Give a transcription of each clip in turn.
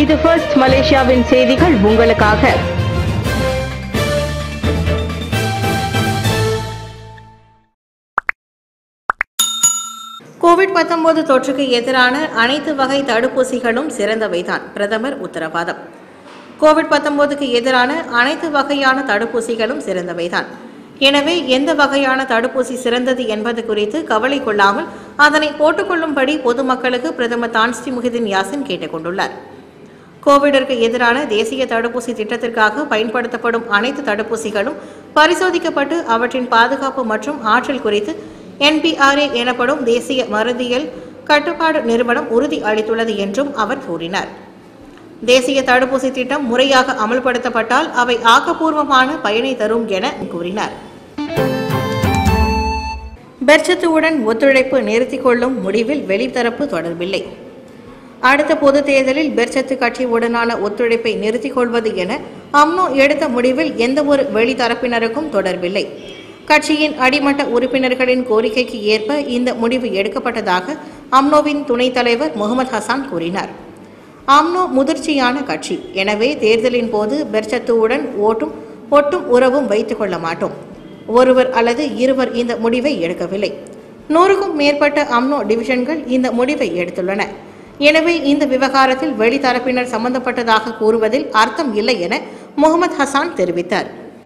இது ஃபர்ஸ்ட் மலேசியாவின் செய்திகள் உங்களுக்காக கோவிட் 19 தொற்றுக்கு எதிரான அனைத்து வகை தடுப்பூசிகளும் சிறந்தவைதான் பிரதமர் உத்தரவாதம் கோவிட் 19க்கு எதிரான அனைத்து வகையான தடுப்பூசிகளும் சிறந்தவைதான் எனவே எந்த வகையான தடுப்பூசி சிறந்தது என்பது குறித்து கவலை கொள்ளாமல் அதனை போட்டுக்கொள்ளும்படி பொதுமக்களுக்கு பிரதமர் தான்ஸ்ரீ முஹிதீன் யாசின் கேட்டுக் கொண்டுள்ளார் கோவிடிற்கு எதிரான தேசிய தடுப்பூசி திட்டத்திற்காக பயன்படுத்தப்படும் அனைத்து தடுப்பூசிகளும் பரிசோதிக்கப்பட்டு அவற்றின் பாதுகாப்பு மற்றும் ஆற்றல் குறித்து என்பிஆர்ஏ எனப்படும் தேசிய மருந்தியல் கட்டுப்பாடு நிறுவனம் உறுதி அளித்துள்ளது என்றும் அவர் கூறினார் தேசிய தடுப்பூசி திட்டம் முறையாக அமல்படுத்தப்பட்டால் அவை ஆக்கப்பூர்வமான பயனை தரும் என கூறினார் பெர்ச்சத்துவுடன் ஒத்துழைப்பு நிறுத்திக் கொள்ளும் முடிவில் வெளித்தரப்பு தொடர்பில்லை அடுத்த பொது தேர்தலில் பெர்ச்சத்து கட்சியுடனான ஒத்துழைப்பை நிறுத்திக் கொள்வது என அம்னோ எடுத்த முடிவில் எந்தவொரு வெளித்தரப்பினருக்கும் தொடர்பில்லை கட்சியின் அடிமட்ட உறுப்பினர்களின் கோரிக்கைக்கு ஏற்ப இந்த முடிவு எடுக்கப்பட்டதாக அம்னோவின் துணைத் தலைவர் முகமது ஹசான் கூறினார் அம்னோ முதிர்ச்சியான கட்சி எனவே தேர்தலின் போது பெர்ச்சத்துவுடன் ஓட்டும் ஒட்டும் உறவும் வைத்துக் கொள்ள மாட்டோம் ஒருவர் அல்லது இருவர் இந்த முடிவை எடுக்கவில்லை நூறுக்கும் மேற்பட்ட அம்னோ டிவிஷன்கள் இந்த முடிவை எடுத்துள்ளன எனவே இந்த விவகாரத்தில் வெளித்தரப்பினர் சம்பந்தப்பட்டதாக கூறுவதில் அர்த்தம் இல்லை என முகமது ஹசான் தெரிவித்தார்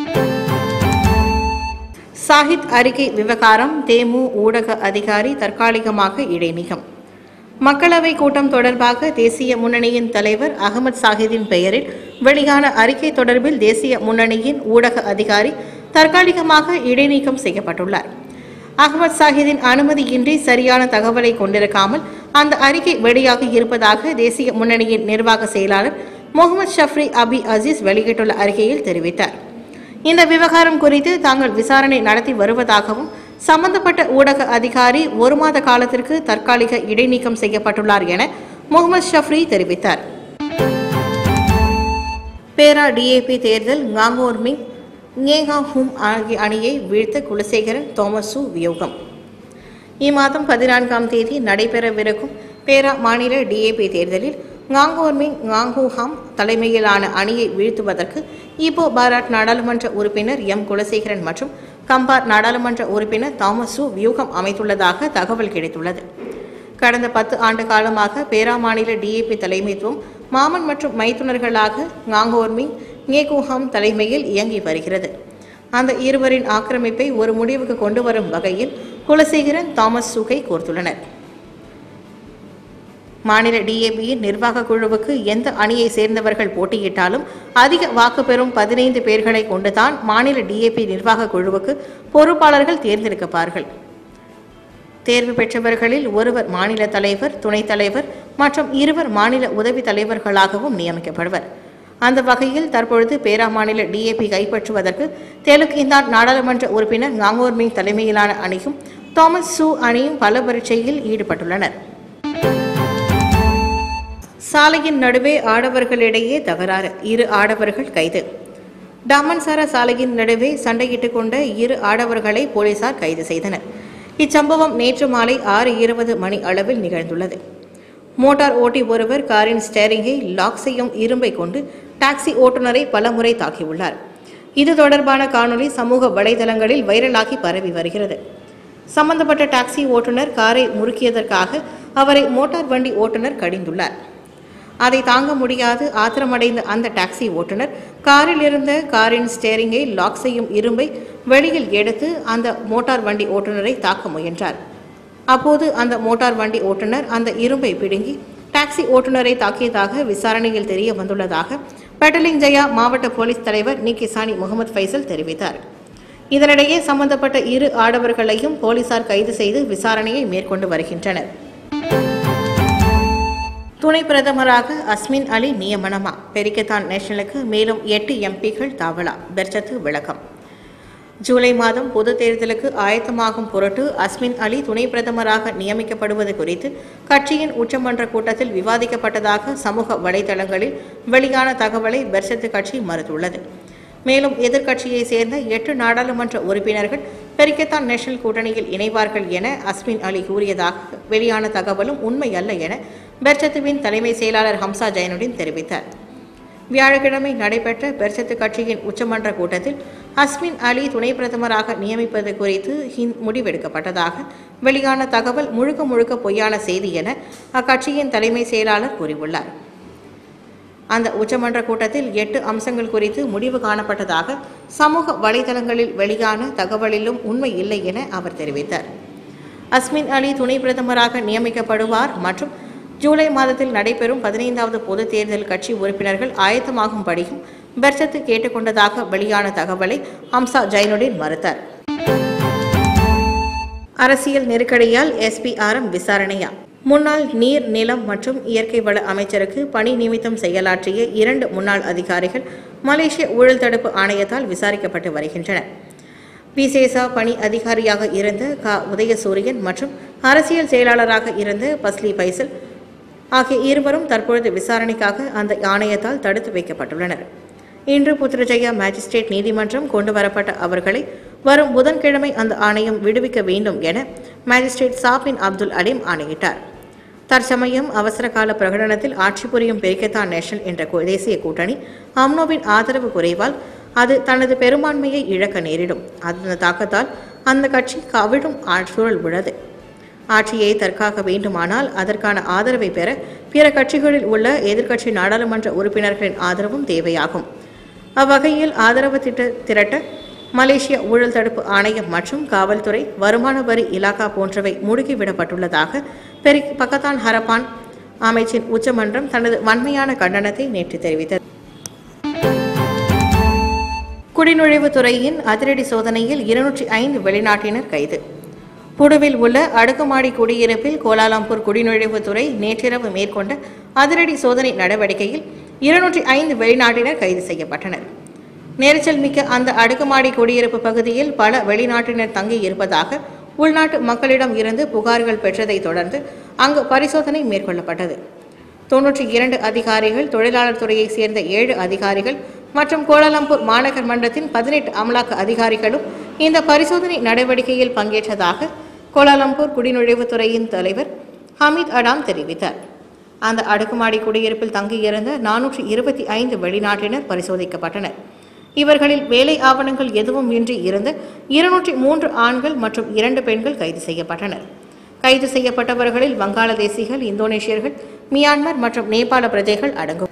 சாஹித் அறிக்கை விவகாரம் தேமு ஊடக அதிகாரி தற்காலிகமாக இடைநீக்கம் மக்களவை கூட்டம் தொடர்பாக தேசிய முன்னணியின் தலைவர் அகமது சாஹிதின் பெயரில் வெளியான அறிக்கை தொடர்பில் தேசிய முன்னணியின் ஊடக அதிகாரி தற்காலிகமாக இடைநீக்கம் செய்யப்பட்டுள்ளார் அகமது சாஹிதின் அனுமதியின்றி சரியான தகவலை கொண்டிருக்காமல் அந்த அறிக்கை வெளியாகி இருப்பதாக தேசிய முன்னணியின் நிர்வாக செயலாளர் முகமது ஷஃப்ரி அபி அசீஸ் வெளியிட்டுள்ள அறிக்கையில் தெரிவித்தார் இந்த விவகாரம் குறித்து தாங்கள் விசாரணை நடத்தி வருவதாகவும் சம்பந்தப்பட்ட ஊடக அதிகாரி ஒரு மாத காலத்திற்கு தற்காலிக இடைநீக்கம் செய்யப்பட்டுள்ளார் என முகமது ஷஃப்ரி தெரிவித்தார் பேரா டிஏபி தேர்தல் ngaங்கோர்மிங் ngேகா ஹும் ஆகிய அணியை வீழ்த்த குலசேகரன் தோமசு வியோகம் இம்மாதம் பதினான்காம் தேதி நடைபெறவிருக்கும் பேரா மாநில டிஏபி தேர்தலில் ngaங்கோர்மிங் ngaங்கூஹாம் தலைமையிலான அணியை வீழ்த்துவதற்கு இப்போ பாராட் நாடாளுமன்ற உறுப்பினர் எம் குலசேகரன் மற்றும் கம்பார் நாடாளுமன்ற உறுப்பினர் தாமசு வியூகம் அமைத்துள்ளதாக தகவல் கிடைத்துள்ளது கடந்த பத்து ஆண்டு காலமாக பேரா மாநில டிஏபி தலைமைத்துவம் மாமன் மற்றும் மைத்துனர்களாக ngaங்கோர்மிங் ngேகூஹாம் தலைமையில் இயங்கி வருகிறது அந்த இருவரின் ஆக்கிரமிப்பை ஒரு முடிவுக்கு கொண்டு வரும் வகையில் குலசேகரன் தாமஸ் சூகை கோர்த்துள்ளனர் மாநில டிஏபியின் நிர்வாக குழுவுக்கு எந்த அணியை சேர்ந்தவர்கள் போட்டியிட்டாலும் அதிக வாக்கு பெறும் பதினைந்து பேர்களை கொண்டுதான் மாநில டிஏபி நிர்வாக குழுவுக்கு பொறுப்பாளர்கள் தேர்ந்தெடுக்கப்பார்கள் தேர்வு பெற்றவர்களில் ஒருவர் மாநில தலைவர் துணைத் தலைவர் மற்றும் இருவர் மாநில உதவி தலைவர்களாகவும் நியமிக்கப்படுவர் அந்த வகையில் தற்பொழுது பேரா மாநில டிஏபி கைப்பற்றுவதற்கு தெலுங்கு இந்தான் நாடாளுமன்ற உறுப்பினர் ngaங்கோர்மிங் தலைமையிலான அணியும் தாமஸ் சூ அணியும் பல பரீட்சையில் ஈடுபட்டுள்ளனர் சாலையின் நடுவே ஆடவர்களிடையே தகராறு இரு ஆடவர்கள் கைது டாமன்சாரா சாலையின் நடுவே சண்டையிட்டுக் கொண்ட இரு ஆடவர்களை போலீசார் கைது செய்தனர் இச்சம்பவம் நேற்று மாலை ஆறு இருபது மணி அளவில் நிகழ்ந்துள்ளது மோட்டார் ஓட்டி ஒருவர் காரின் ஸ்டேரிங்கை லாக் செய்யும் இரும்பை கொண்டு டாக்ஸி ஓட்டுநரை பலமுறை தாக்கியுள்ளார் இது தொடர்பான காணொளி சமூக வலைதளங்களில் வைரலாகி பரவி வருகிறது சம்பந்தப்பட்ட டாக்ஸி ஓட்டுநர் காரை முறுக்கியதற்காக அவரை மோட்டார் வண்டி ஓட்டுநர் கடிந்துள்ளார் அதை தாங்க முடியாது ஆத்திரமடைந்த அந்த டாக்ஸி ஓட்டுநர் காரில் இருந்த காரின் ஸ்டேரிங்கை லாக் செய்யும் இரும்பை வெளியில் எடுத்து அந்த மோட்டார் வண்டி ஓட்டுநரை தாக்க முயன்றார் அப்போது அந்த மோட்டார் வண்டி ஓட்டுநர் அந்த இரும்பை பிடுங்கி டாக்ஸி ஓட்டுநரை தாக்கியதாக விசாரணையில் தெரிய வந்துள்ளதாக பெட்டலிங் ஜெயா மாவட்ட போலீஸ் தலைவர் நி கிசானி முகமது ஃபைசல் தெரிவித்தார் இதனிடையே சம்பந்தப்பட்ட இரு ஆடவர்களையும் போலீசார் கைது செய்து விசாரணையை மேற்கொண்டு வருகின்றனர் துணை பிரதமராக அஸ்மின் அலி நியமனமா பெரிக்கத்தான் நேஷனலுக்கு மேலும் எட்டு எம்பிக்கள் தாவலா பெர்ச்சத்து விளக்கம் ஜூலை மாதம் பொது தேர்தலுக்கு ஆயத்தமாகும் பொருட்டு அஸ்மின் அலி துணை பிரதமராக நியமிக்கப்படுவது குறித்து கட்சியின் உச்சமன்ற கூட்டத்தில் விவாதிக்கப்பட்டதாக சமூக வலைதளங்களில் வெளியான தகவலை பெர்சத்து கட்சி மறுத்துள்ளது மேலும் எதிர்க்கட்சியை சேர்ந்த எட்டு நாடாளுமன்ற உறுப்பினர்கள் பெரிக்கத்தான் நேஷனல் கூட்டணியில் இணைவார்கள் என அஸ்மின் அலி கூறியதாக வெளியான தகவலும் உண்மை அல்ல என பெர்சத்துவின் தலைமை செயலாளர் ஹம்சா ஜைனுddin தெரிவித்தார் வியாழக்கிழமை நடைபெற்ற பெர்சத்து கட்சியின் உச்சமன்ற கூட்டத்தில் அஸ்மின் அலி துணை பிரதமராக நியமிப்பது குறித்து ஹிந்த் முடிவெடுக்கப்பட்டதாக வெளியான தகவல் முழுக்க முழுக்க பொய்யான செய்தி என அக்கட்சியின் தலைமை செயலாளர் கூறியுள்ளார் அந்த உச்சமன்ற கூட்டத்தில் எட்டு அம்சங்கள் குறித்து முடிவு காணப்பட்டதாக சமூக வலைதளங்களில் வெளியான தகவலிலும் உண்மை இல்லை என அவர் தெரிவித்தார் அஸ்மின் அலி துணை பிரதமராக நியமிக்கப்படுவார் மற்றும் ஜூலை மாதத்தில் நடைபெறும் பதினைந்தாவது பொதுத் தேர்தல் கட்சி உறுப்பினர்கள் ஆயத்தமாகும்படியும் பெர்சத்து கேட்டுக்கொண்டதாக வெளியான தகவலை ஹம்சா ஜைனுddin மறுத்தார் அரசியல் நெருக்கடியால் எஸ்பிஆர்எம் விசாரணையா முன்னாள் நீர் நிலம் மற்றும் இயற்கை வள அமைச்சருக்கு பணி நிமித்தம் செயலாற்றிய இரண்டு முன்னாள் அதிகாரிகள் மலேசிய ஊழல் தடுப்பு ஆணையத்தால் விசாரிக்கப்பட்டு வருகின்றனர் விசேஷா பணி அதிகாரியாக இருந்த க உதயசூரியன் மற்றும் அரசியல் செயலாளராக இருந்த பஸ்லி பைசல் ஆகிய இருவரும் தற்பொழுது விசாரணைக்காக அந்த ஆணையத்தால் தடுத்து வைக்கப்பட்டுள்ளனர் இன்று புத்ரஜயா மேஜிஸ்ட்ரேட் நீதிமன்றம் கொண்டு வரப்பட்ட அவர்களை வரும் புதன்கிழமை அந்த ஆணையம் விடுவிக்க வேண்டும் என மேஜிஸ்ட்ரேட் சாபின் அப்துல் அலீம் ஆணையிட்டார் தற்சமயம் அவசர கால பிரகடனத்தில் ஆட்சி புரியும் பெரிக்கத்தான் நேஷனல் என்ற கு- தேசிய கூட்டணி அம்னோவின் ஆதரவு குறைவால் அது தனது பெரும்பான்மையை இழக்க நேரிடும் அந்த தாக்கத்தால் அந்த கட்சி கவிழும் ஆ- சூழல் உள்ளது ஆட்சியை தற்காக்க வேண்டுமானால் அதற்கான ஆதரவை பெற பிற கட்சிகளில் உள்ள எதிர்க்கட்சி நாடாளுமன்ற உறுப்பினர்களின் ஆதரவும் தேவையாகும் அவ்வகையில் ஆதரவு திட்ட திரட்ட மலேசிய ஊழல் தடுப்பு ஆணையம் மற்றும் காவல்துறை வருமான வரி இலாகா போன்றவை முடுக்கிவிடப்பட்டுள்ளதாக பெரி பக்கத்தான் ஹரப்பான் அமைச்சின் உச்சமன்றம் தனது வன்மையான கண்டனத்தை நேற்று தெரிவித்தது குடிநுழைவுத் துறையின் அதிரடி சோதனையில் இருநூற்றி ஐந்து வெளிநாட்டினர் கைது புடுவில் உள்ள அடுக்குமாடி குடியிருப்பில் கோலாலம்பூர் குடிநுழைவுத்துறை நேற்றிரவு மேற்கொண்ட அதிரடி சோதனை நடவடிக்கையில் இருநூற்றி ஐந்து வெளிநாட்டினர் கைது செய்யப்பட்டனர் நெரிசல் மிக்க அந்த அடுக்குமாடி குடியிருப்பு பகுதியில் பல வெளிநாட்டினர் தங்கி இருப்பதாக உள்நாட்டு மக்களிடம் இருந்து புகார்கள் பெற்றதை தொடர்ந்து அங்கு பரிசோதனை மேற்கொள்ளப்பட்டது தொன்னூற்றி இரண்டு அதிகாரிகள் தொழிலாளர் துறையைச் சேர்ந்த ஏழு அதிகாரிகள் மற்றும் கோலாலம்பூர் மாநகர் மன்றத்தின் பதினெட்டு அமலாக்க அதிகாரிகளும் இந்த பரிசோதனை நடவடிக்கையில் பங்கேற்றதாக கோலாலம்பூர் குடிநுழைவுத் துறையின் தலைவர் ஹமீத் அடாம் தெரிவித்தார் அந்த அடுக்குமாடி குடியிருப்பில் தங்கியிருந்த நானூற்றி இருபத்தி ஐந்து வெளிநாட்டினர் பரிசோதிக்கப்பட்டனர் இவர்களில் வேலை ஆவணங்கள் எதுவும் இன்றி இருந்த இருநூற்றி மூன்று ஆண்கள் மற்றும் இரண்டு பெண்கள் கைது செய்யப்பட்டனர் கைது செய்யப்பட்டவர்களில் வங்காளதேசிகள் இந்தோனேஷியர்கள் மியான்மர் மற்றும் நேபாள பிரஜைகள் அடங்கும்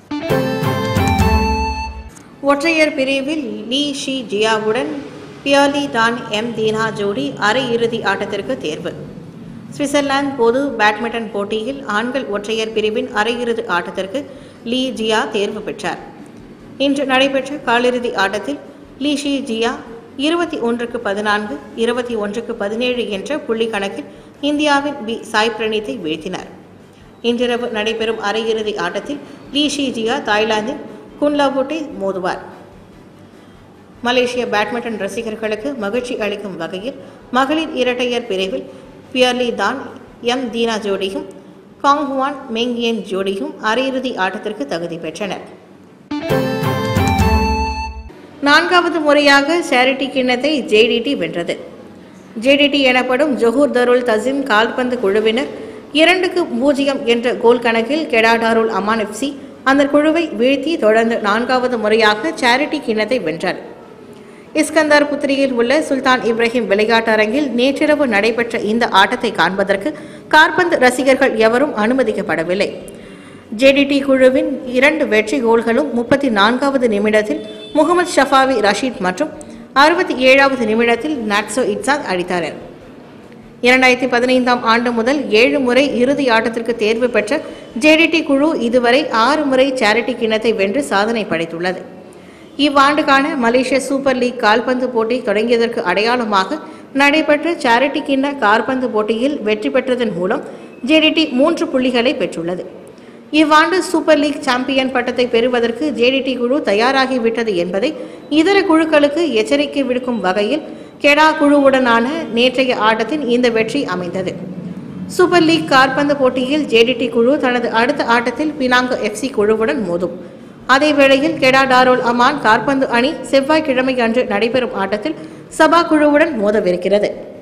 ஒற்றையர் பிரிவில் லீ ஷி ஜியாவுடன் பியாலி டான் எம் தீனா ஜோடி அரையிறுதி ஆட்டத்திற்கு தேர்வு சுவிட்சர்லாந்து பொது பேட்மிண்டன் போட்டியில் ஆண்கள் ஒற்றையர் பிரிவின் அரையிறுதி ஆட்டத்திற்கு லீ ஜியா தேர்வு பெற்றார் இன்று நடைபெற்ற காலிறுதி ஆட்டத்தில் லீ ஷி ஜியா இருபத்தி ஒன்றுக்கு பதினான்கு இருபத்தி ஒன்றுக்கு பதினேழு என்ற புள்ளி கணக்கில் இந்தியாவின் பி சாய் பிரணீத்தை வீழ்த்தினார் இன்றிரவு நடைபெறும் அரையிறுதி ஆட்டத்தில் லீ ஷி ஜியா தாய்லாந்தின் குன்லாபூட்டை மோதுவார் மலேசிய பேட்மிண்டன் ரசிகர்களுக்கு மகிழ்ச்சி அளிக்கும் வகையில் மகளிர் இரட்டையர் பிரிவில் பியர்லி தான் எம் தீனா ஜோடியும் காங்ஹுவான் மெங்யன் ஜோடியும் அரையிறுதி ஆட்டத்திற்கு தகுதி பெற்றனர் நான்காவது முறையாக சேரிட்டி கிண்ணத்தை ஜேடிடி வென்றது ஜேடிடி எனப்படும் ஜொஹூர் தருல் தசிம் கால்பந்து குழுவினர் இரண்டுக்கு பூஜ்ஜியம் என்ற கோல் கணக்கில் கெடாடாருல் அமான் எஃப்சி அந்த குழுவை வீழ்த்தி தொடர்ந்து நான்காவது முறையாக சேரிட்டி கிண்ணத்தை வென்றார் இஸ்கந்தார் புத்திரியில் உள்ள சுல்தான் இப்ராஹிம் விளையாட்டரங்கில் நேற்றிரவு நடைபெற்ற இந்த ஆட்டத்தை காண்பதற்கு காற்பந்து ரசிகர்கள் எவரும் அனுமதிக்கப்படவில்லை ஜேடிடி குழுவின் இரண்டு வெற்றி கோல்களும் முப்பத்தி நான்காவது நிமிடத்தில் முகமது ஷஃபாவி ரஷீத் மற்றும் அறுபத்தி ஏழாவது நிமிடத்தில் நாட்சோ இட்சாக் அடித்தார் இரண்டாயிரத்தி பதினைந்தாம் ஆண்டு முதல் ஏழு முறை இறுதி ஆட்டத்திற்கு தேர்வு பெற்ற ஜேடிடி குழு இதுவரை ஆறு முறை சேரிட்டி கிண்ணத்தை வென்று சாதனை படைத்துள்ளது இவ்வாண்டுக்கான மலேசிய சூப்பர் லீக் கால்பந்து போட்டி தொடங்கியதற்கு அடையாளமாக நடைபெற்ற சேரிட்டி கிண்ண கால்பந்து போட்டியில் வெற்றி பெற்றதன் மூலம் ஜேடிடி மூன்று புள்ளிகளை பெற்றுள்ளது இவ்வாண்டு சூப்பர் லீக் சாம்பியன் பட்டத்தை பெறுவதற்கு ஜேடிடி குழு தயாராகிவிட்டது என்பதை இதர குழுக்களுக்கு எச்சரிக்கை விடுக்கும் வகையில் கெடா குழுவுடனான நேற்றைய ஆட்டத்தின் இந்த வெற்றி அமைந்தது சூப்பர் லீக் கால்பந்து போட்டியில் ஜேடிடி குழு தனது அடுத்த ஆட்டத்தில் பினாங்கு எஃப்சி குழுவுடன் மோதும் அதே வேளையில் கெடா டாரோல் அமான் கால்பந்து அணி செவ்வாய்க்கிழமை அன்று நடைபெறும் ஆட்டத்தில் சபா குழுவுடன் மோதவிருக்கிறது